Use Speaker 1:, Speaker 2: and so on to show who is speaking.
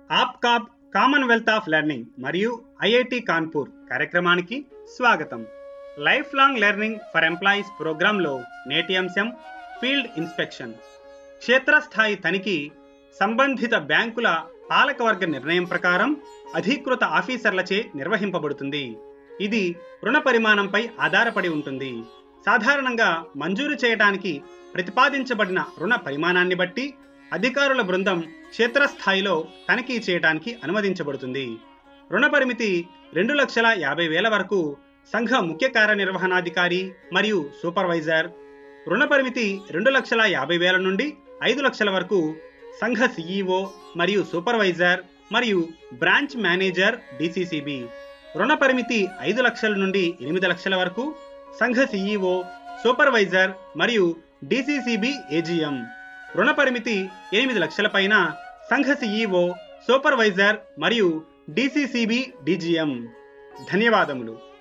Speaker 1: ఆప్కాప్ Commonwealth of Learning మరియు IIT Kanpur కార్యక్రమానికి స్వాగతం life long learning for employees ప్రోగ్రాంలో నేటి అంశం ఫీల్డ్ ఇన్స్పెక్షన్ క్షేత్రస్థాయి తనిఖీ సంబంధిత బ్యాంకుల పాలకవర్గ నిర్ణయం ప్రకారం అధీకృత ఆఫీసర్లచే నిర్వహింపబడుతుంది ఇది రుణ పరిమాణంపై ఆధారపడి ఉంటుంది సాధారణంగా మంజూరు చేయడానికి ప్రతిపాదించబడిన రుణ పరిమాణాన్ని బట్టి అధికారుల బృందం క్షేత్రస్థాయిలో తనిఖీ చేయడానికి అనుమతించబడుతుంది రుణ పరిమితి రెండు లక్షల యాభై వేల వరకు సంఘ ముఖ్య కార్యనిర్వహణాధికారి మరియు సూపర్వైజర్ రుణ పరిమితి రెండు లక్షల యాభై వేల నుండి ఐదు లక్షల వరకు సంఘ సిఈఓ మరియు సూపర్వైజర్ మరియు బ్రాంచ్ మేనేజర్ డిసిసిబి రుణ పరిమితి ఐదు లక్షల నుండి ఎనిమిది లక్షల వరకు సంఘ సిఈఓ సూపర్వైజర్ మరియు డిసిసిబి ఏజిఎం రుణ పరిమితి ఎనిమిది లక్షల పైన సంఘ సిఈఓ సూపర్వైజర్ మరియు డిసిసిబి డిజిఎం ధన్యవాదములు